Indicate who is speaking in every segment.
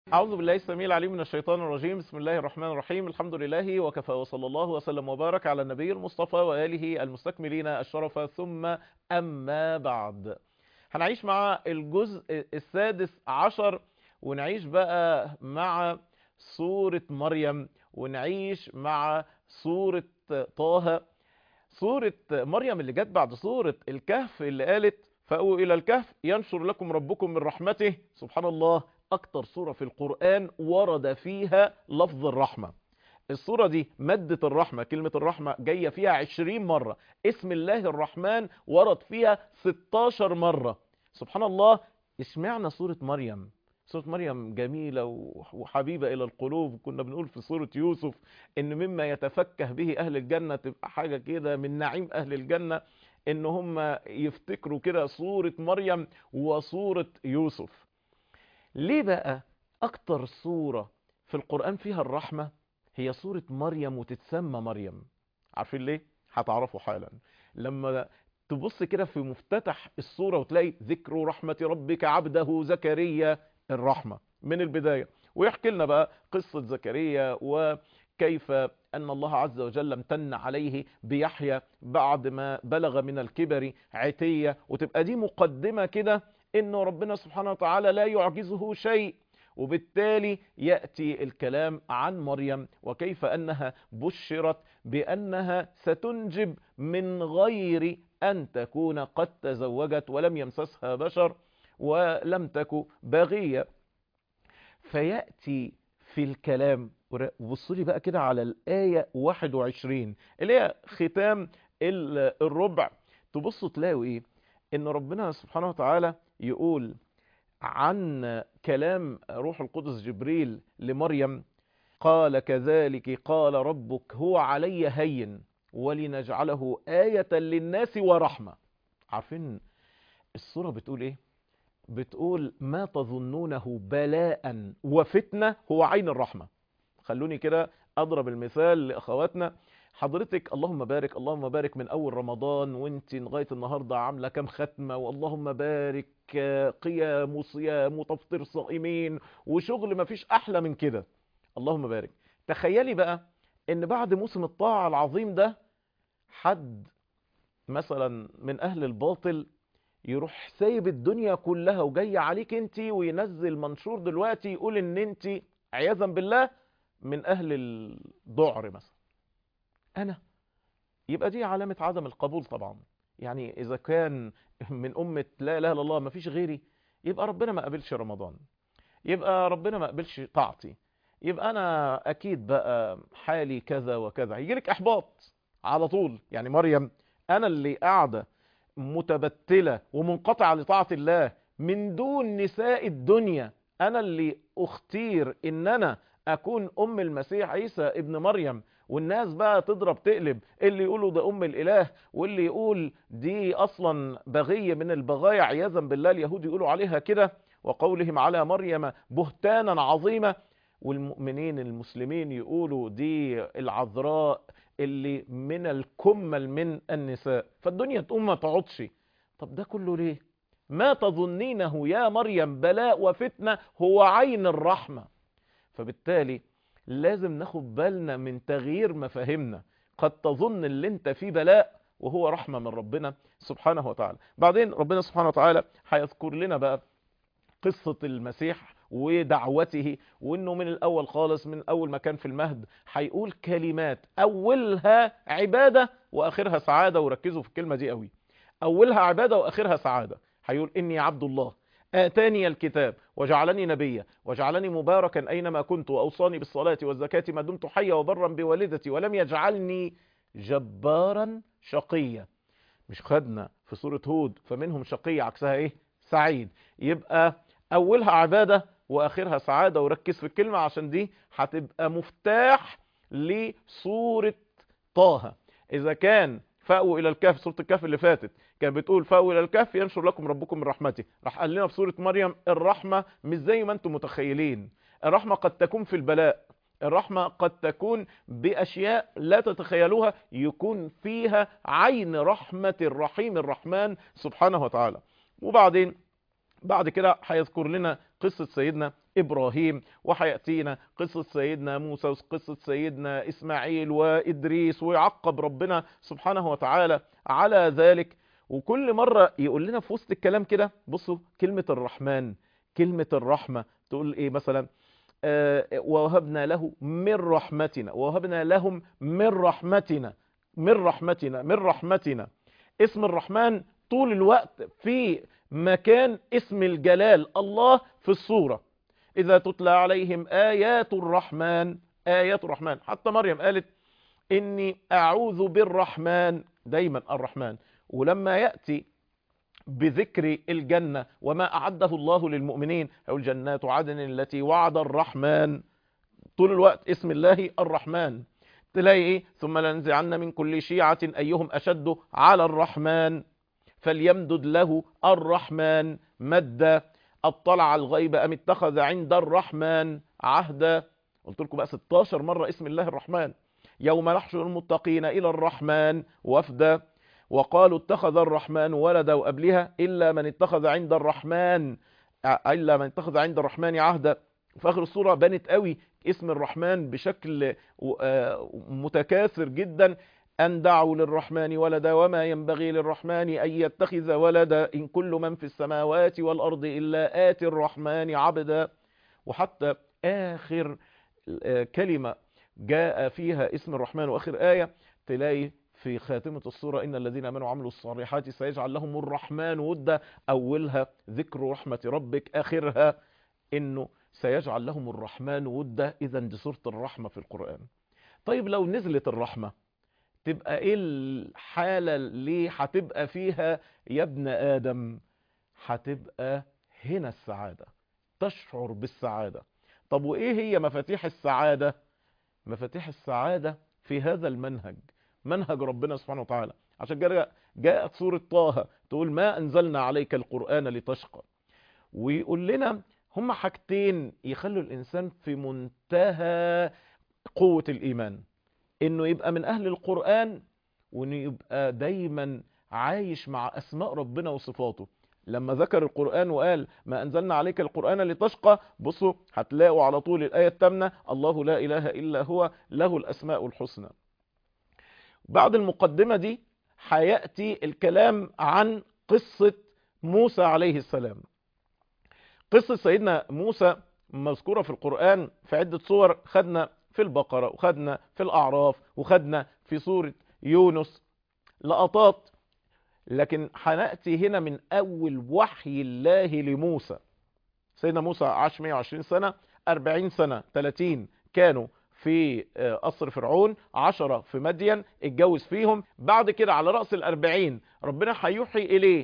Speaker 1: أعوذ بالله السميع العليم من الشيطان الرجيم بسم الله الرحمن الرحيم الحمد لله وكفى وصلى الله وسلم وبارك على النبي المصطفى وآله المستكملين الشرف ثم أما بعد هنعيش مع الجزء السادس عشر ونعيش بقى مع سورة مريم ونعيش مع سورة طه سورة مريم اللي جت بعد سورة الكهف اللي قالت فأووا إلى الكهف ينشر لكم ربكم من رحمته سبحان الله أكتر سورة في القرآن ورد فيها لفظ الرحمة السورة دي مادة الرحمة كلمة الرحمة جاية فيها عشرين مرة اسم الله الرحمن ورد فيها 16 مرة سبحان الله اشمعنا سورة مريم سورة مريم جميلة وحبيبة إلى القلوب كنا بنقول في سورة يوسف إن مما يتفكه به أهل الجنة تبقى حاجة كده من نعيم أهل الجنة إن هم يفتكروا كده سورة مريم وسورة يوسف ليه بقى أكتر سورة في القرآن فيها الرحمة هي سورة مريم وتتسمى مريم عارفين ليه؟ هتعرفوا حالا لما تبص كده في مفتتح السورة وتلاقي ذكر رحمة ربك عبده زكريا الرحمة من البداية ويحكي لنا بقى قصة زكريا وكيف أن الله عز وجل امتن عليه بيحيى بعد ما بلغ من الكبر عتية وتبقى دي مقدمة كده انه ربنا سبحانه وتعالى لا يعجزه شيء وبالتالي يأتي الكلام عن مريم وكيف أنها بشرت بأنها ستنجب من غير أن تكون قد تزوجت ولم يمسسها بشر ولم تك باغية فيأتي في الكلام وبصوا لي بقى كده على الآية 21 اللي هي ختام الربع تبصوا تلاقوا ايه ان ربنا سبحانه وتعالى يقول عن كلام روح القدس جبريل لمريم قال كذلك قال ربك هو علي هين ولنجعله آية للناس ورحمة عارفين السورة بتقول ايه بتقول ما تظنونه بلاء وفتنة هو عين الرحمة خلوني كده اضرب المثال لاخواتنا حضرتك اللهم بارك اللهم بارك من اول رمضان وانت لغايه النهارده عامله كام ختمه واللهم بارك قيام وصيام وتفطير صائمين وشغل مفيش احلى من كده اللهم بارك تخيلي بقى ان بعد موسم الطاعه العظيم ده حد مثلا من اهل الباطل يروح سايب الدنيا كلها وجاي عليك انت وينزل منشور دلوقتي يقول ان انت عياذا بالله من اهل الذعر مثلا انا يبقى دي علامة عدم القبول طبعا يعني اذا كان من امة لا اله الا الله ما فيش غيري يبقى ربنا ما قبلش رمضان يبقى ربنا ما قبلش طاعتي يبقى انا اكيد بقى حالي كذا وكذا هيجيلك احباط على طول يعني مريم انا اللي قاعدة متبتلة ومنقطعة لطاعة الله من دون نساء الدنيا انا اللي اختير ان انا اكون ام المسيح عيسى ابن مريم والناس بقى تضرب تقلب اللي يقولوا ده ام الاله واللي يقول دي اصلا بغية من البغايا عياذا بالله اليهود يقولوا عليها كده وقولهم على مريم بهتانا عظيمة والمؤمنين المسلمين يقولوا دي العذراء اللي من الكمل من النساء فالدنيا تقوم ما تقعدش طب ده كله ليه ما تظنينه يا مريم بلاء وفتنة هو عين الرحمة فبالتالي لازم ناخد بالنا من تغيير مفاهيمنا قد تظن اللي انت فيه بلاء وهو رحمة من ربنا سبحانه وتعالى بعدين ربنا سبحانه وتعالى هيذكر لنا بقى قصة المسيح ودعوته وانه من الاول خالص من اول ما كان في المهد هيقول كلمات اولها عبادة واخرها سعادة وركزوا في الكلمة دي قوي اولها عبادة واخرها سعادة هيقول اني عبد الله آتاني الكتاب وجعلني نبيا وجعلني مباركا أينما كنت وأوصاني بالصلاة والزكاة ما دمت حيا وبرا بوالدتي ولم يجعلني جبارا شقيا مش خدنا في سورة هود فمنهم شقي عكسها ايه سعيد يبقى أولها عبادة وآخرها سعادة وركز في الكلمة عشان دي هتبقى مفتاح لسورة طه إذا كان فأووا إلى الكهف سورة الكهف اللي فاتت كانت بتقول فأووا إلى الكهف ينشر لكم ربكم من رحمته راح قال لنا في سورة مريم الرحمة مش زي ما انتم متخيلين الرحمة قد تكون في البلاء الرحمة قد تكون بأشياء لا تتخيلوها يكون فيها عين رحمة الرحيم الرحمن سبحانه وتعالى وبعدين بعد كده هيذكر لنا قصة سيدنا إبراهيم وحيأتينا قصة سيدنا موسى وقصة سيدنا إسماعيل وإدريس ويعقب ربنا سبحانه وتعالى على ذلك وكل مرة يقول لنا في وسط الكلام كده بصوا كلمة الرحمن كلمة الرحمة تقول إيه مثلا آه ووهبنا له من رحمتنا ووهبنا لهم من رحمتنا من رحمتنا من رحمتنا اسم الرحمن طول الوقت في مكان اسم الجلال الله في الصورة إذا تتلى عليهم آيات الرحمن آيات الرحمن حتى مريم قالت إني أعوذ بالرحمن دايما الرحمن ولما يأتي بذكر الجنة وما أعده الله للمؤمنين أو الجنات عدن التي وعد الرحمن طول الوقت اسم الله الرحمن تلاقي إيه ثم لنزعن من كل شيعة أيهم أشد على الرحمن فليمدد له الرحمن مدا اطلع الغيب ام اتخذ عند الرحمن عهدا قلت لكم بقى 16 مرة اسم الله الرحمن يوم نحشر المتقين الى الرحمن وفدا وقالوا اتخذ الرحمن ولدا وقبلها الا من اتخذ عند الرحمن الا من اتخذ عند الرحمن عهدا في اخر الصورة بنت قوي اسم الرحمن بشكل متكاثر جدا أن دعوا للرحمن ولدا وما ينبغي للرحمن أن يتخذ ولدا إن كل من في السماوات والأرض إلا آتي الرحمن عبدا وحتى آخر كلمة جاء فيها اسم الرحمن وآخر آية تلاقي في خاتمة الصورة إن الذين آمنوا وعملوا الصالحات سيجعل لهم الرحمن ودا أولها ذكر رحمة ربك آخرها إنه سيجعل لهم الرحمن ودا إذا دي سورة الرحمة في القرآن طيب لو نزلت الرحمة تبقى ايه الحالة اللي هتبقى فيها يا ابن ادم هتبقى هنا السعادة تشعر بالسعادة طب وايه هي مفاتيح السعادة مفاتيح السعادة في هذا المنهج منهج ربنا سبحانه وتعالى عشان كده جاءت سورة طه تقول ما انزلنا عليك القرآن لتشقى ويقول لنا هما حاجتين يخلوا الانسان في منتهى قوة الايمان انه يبقى من اهل القرآن وانه يبقى دايما عايش مع اسماء ربنا وصفاته لما ذكر القرآن وقال ما انزلنا عليك القرآن لتشقى بصوا هتلاقوا على طول الآية التامنة الله لا اله الا هو له الاسماء الحسنى بعد المقدمة دي هيأتي الكلام عن قصة موسى عليه السلام قصة سيدنا موسى مذكورة في القرآن في عدة صور خدنا في البقرة وخدنا في الأعراف وخدنا في سورة يونس لقطات لكن هنأتي هنا من أول وحي الله لموسى سيدنا موسى عاش 120 سنة 40 سنة 30 كانوا في قصر فرعون 10 في مدين اتجوز فيهم بعد كده على رأس الأربعين ربنا هيوحي إليه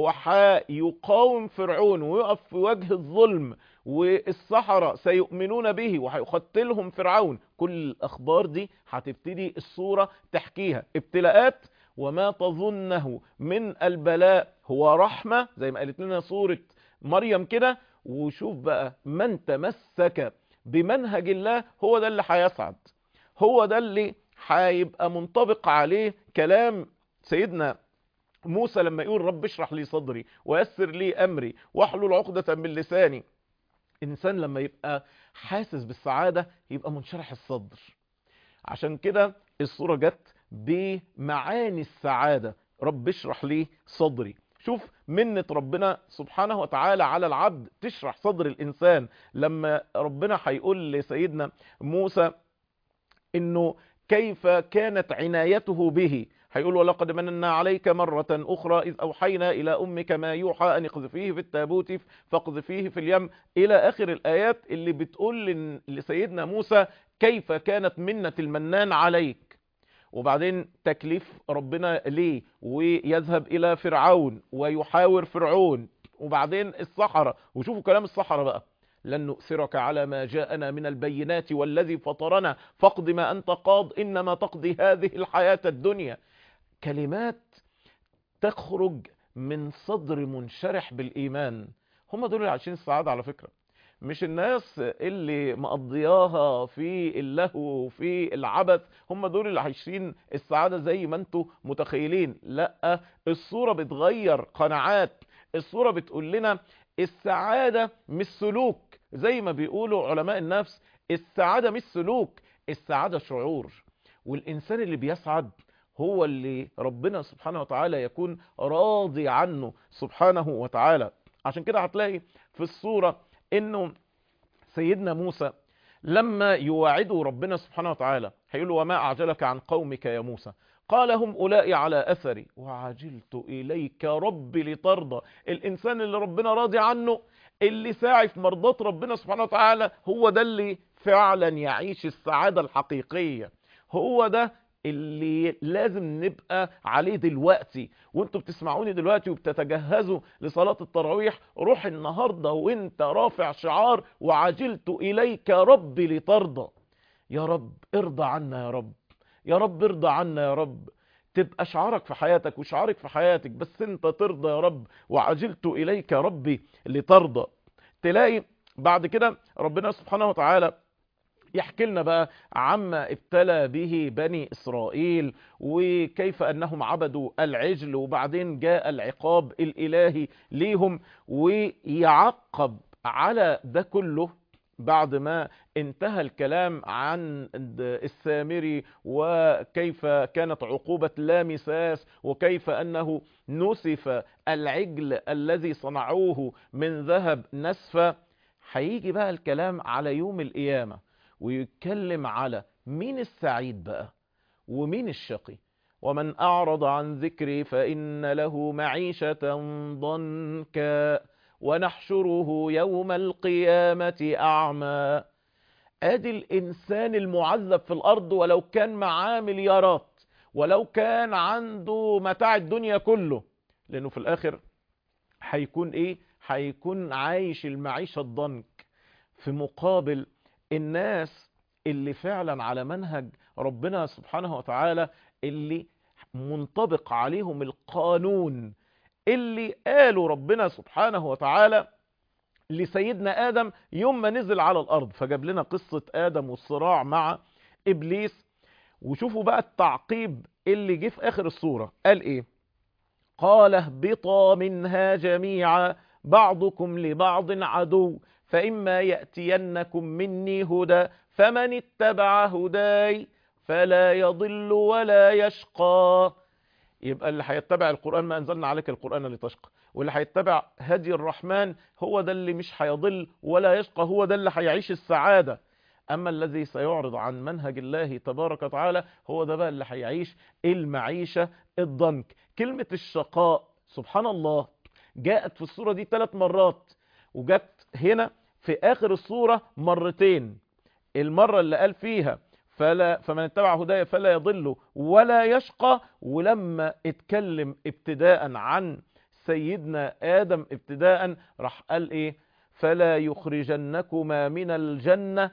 Speaker 1: وحيقاوم فرعون ويقف في وجه الظلم والسحرة سيؤمنون به وهيقتلهم فرعون كل الأخبار دي هتبتدي الصورة تحكيها ابتلاءات وما تظنه من البلاء هو رحمة زي ما قالت لنا صورة مريم كده وشوف بقى من تمسك بمنهج الله هو ده اللي هيسعد هو ده اللي هيبقى منطبق عليه كلام سيدنا موسى لما يقول رب اشرح لي صدري ويسر لي أمري واحلل عقدة من لساني إنسان لما يبقى حاسس بالسعادة يبقى منشرح الصدر عشان كده الصورة جت بمعاني السعادة رب اشرح لي صدري شوف منة ربنا سبحانه وتعالى على العبد تشرح صدر الإنسان لما ربنا هيقول لسيدنا موسى إنه كيف كانت عنايته به هيقول ولقد مننا عليك مرة أخرى إذ أوحينا إلى أمك ما يوحى أن اقذفيه في التابوت فاقذفيه في اليم إلى آخر الآيات اللي بتقول لسيدنا موسى كيف كانت منة المنان عليك وبعدين تكليف ربنا ليه ويذهب إلى فرعون ويحاور فرعون وبعدين الصحراء وشوفوا كلام الصحراء بقى لن نؤثرك على ما جاءنا من البينات والذي فطرنا فاقض ما أنت قاض إنما تقضي هذه الحياة الدنيا كلمات تخرج من صدر منشرح بالإيمان هم دول اللي عايشين السعادة على فكرة مش الناس اللي مقضياها في اللهو وفي العبث هم دول اللي عايشين السعادة زي ما انتوا متخيلين لا الصورة بتغير قناعات الصورة بتقول لنا السعادة مش سلوك زي ما بيقولوا علماء النفس السعادة مش سلوك السعادة شعور والإنسان اللي بيسعد هو اللي ربنا سبحانه وتعالى يكون راضي عنه سبحانه وتعالى عشان كده هتلاقي في الصورة انه سيدنا موسى لما يواعده ربنا سبحانه وتعالى هيقول له وما أعجلك عن قومك يا موسى قال هم أولئي على أثري وعجلت إليك ربي لترضى الإنسان اللي ربنا راضي عنه اللي ساعي في مرضات ربنا سبحانه وتعالى هو ده اللي فعلا يعيش السعادة الحقيقية هو ده اللي لازم نبقى عليه دلوقتي وانتوا بتسمعوني دلوقتي وبتتجهزوا لصلاة التراويح روح النهاردة وانت رافع شعار وعجلت إليك ربي لترضى يا رب ارضى عنا يا رب يا رب ارضى عنا يا رب تبقى شعارك في حياتك وشعارك في حياتك بس انت ترضى يا رب وعجلت إليك ربي لترضى تلاقي بعد كده ربنا سبحانه وتعالى يحكي لنا بقى عما ابتلى به بني إسرائيل وكيف أنهم عبدوا العجل وبعدين جاء العقاب الإلهي ليهم ويعقب على ده كله بعد ما انتهى الكلام عن السامري وكيف كانت عقوبة لا مساس وكيف أنه نسف العجل الذي صنعوه من ذهب نسفة هيجي بقى الكلام على يوم القيامة ويتكلم على مين السعيد بقى ومين الشقي ومن أعرض عن ذكري فإن له معيشة ضنكا ونحشره يوم القيامة أعمى ادي الإنسان المعذب في الأرض ولو كان معاه مليارات ولو كان عنده متاع الدنيا كله لأنه في الآخر هيكون إيه هيكون عايش المعيشة الضنك في مقابل الناس اللي فعلا على منهج ربنا سبحانه وتعالى اللي منطبق عليهم القانون اللي قالوا ربنا سبحانه وتعالى لسيدنا آدم يوم ما نزل على الأرض فجاب لنا قصة آدم والصراع مع إبليس وشوفوا بقى التعقيب اللي جه في آخر الصورة قال إيه قال اهبطا منها جميعا بعضكم لبعض عدو فإما يأتينكم مني هدى فمن اتبع هداي فلا يضل ولا يشقى يبقى اللي هيتبع القرآن ما أنزلنا عليك القرآن لتشقى واللي هيتبع هدي الرحمن هو ده اللي مش هيضل ولا يشقى هو ده اللي هيعيش السعادة أما الذي سيعرض عن منهج الله تبارك وتعالى هو ده بقى اللي هيعيش المعيشة الضنك كلمة الشقاء سبحان الله جاءت في الصورة دي ثلاث مرات وجت هنا في آخر الصورة مرتين المرة اللي قال فيها فلا فمن اتبع هدايا فلا يضل ولا يشقى ولما اتكلم ابتداء عن سيدنا آدم ابتداء راح قال ايه فلا يخرجنكما من الجنة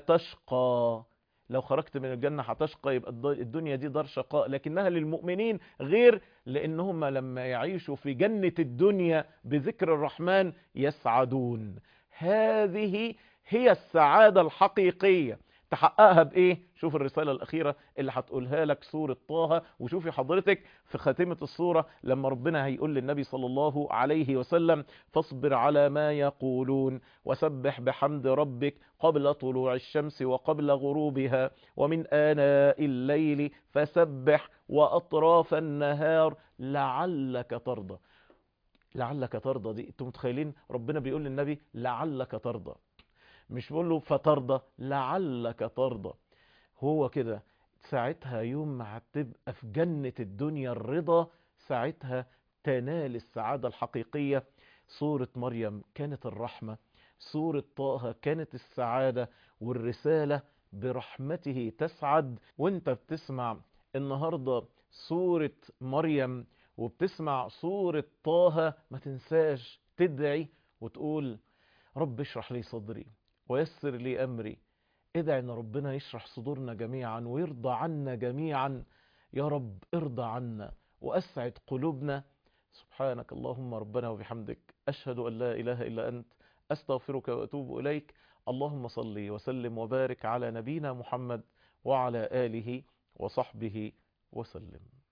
Speaker 1: فتشقى لو خرجت من الجنة هتشقى يبقى الدنيا دي دار شقاء لكنها للمؤمنين غير لأنهم لما يعيشوا في جنة الدنيا بذكر الرحمن يسعدون هذه هي السعادة الحقيقية تحققها بإيه؟ شوف الرسالة الأخيرة اللي هتقولها لك سورة طه وشوفي حضرتك في خاتمة السورة لما ربنا هيقول للنبي صلى الله عليه وسلم فاصبر على ما يقولون وسبح بحمد ربك قبل طلوع الشمس وقبل غروبها ومن آناء الليل فسبح وأطراف النهار لعلك ترضى لعلك ترضى دي انتم متخيلين ربنا بيقول للنبي لعلك ترضى مش بقول له فترضى لعلك ترضى هو كده ساعتها يوم ما هتبقى في جنة الدنيا الرضا ساعتها تنال السعادة الحقيقية سورة مريم كانت الرحمة سورة طه كانت السعادة والرسالة برحمته تسعد وانت بتسمع النهاردة سورة مريم وبتسمع سورة طه ما تنساش تدعي وتقول رب اشرح لي صدري ويسر لي أمري ادعي ان ربنا يشرح صدورنا جميعا ويرضى عنا جميعا يا رب ارضى عنا وأسعد قلوبنا سبحانك اللهم ربنا وبحمدك أشهد أن لا إله إلا أنت أستغفرك وأتوب إليك اللهم صل وسلم وبارك على نبينا محمد وعلى آله وصحبه وسلم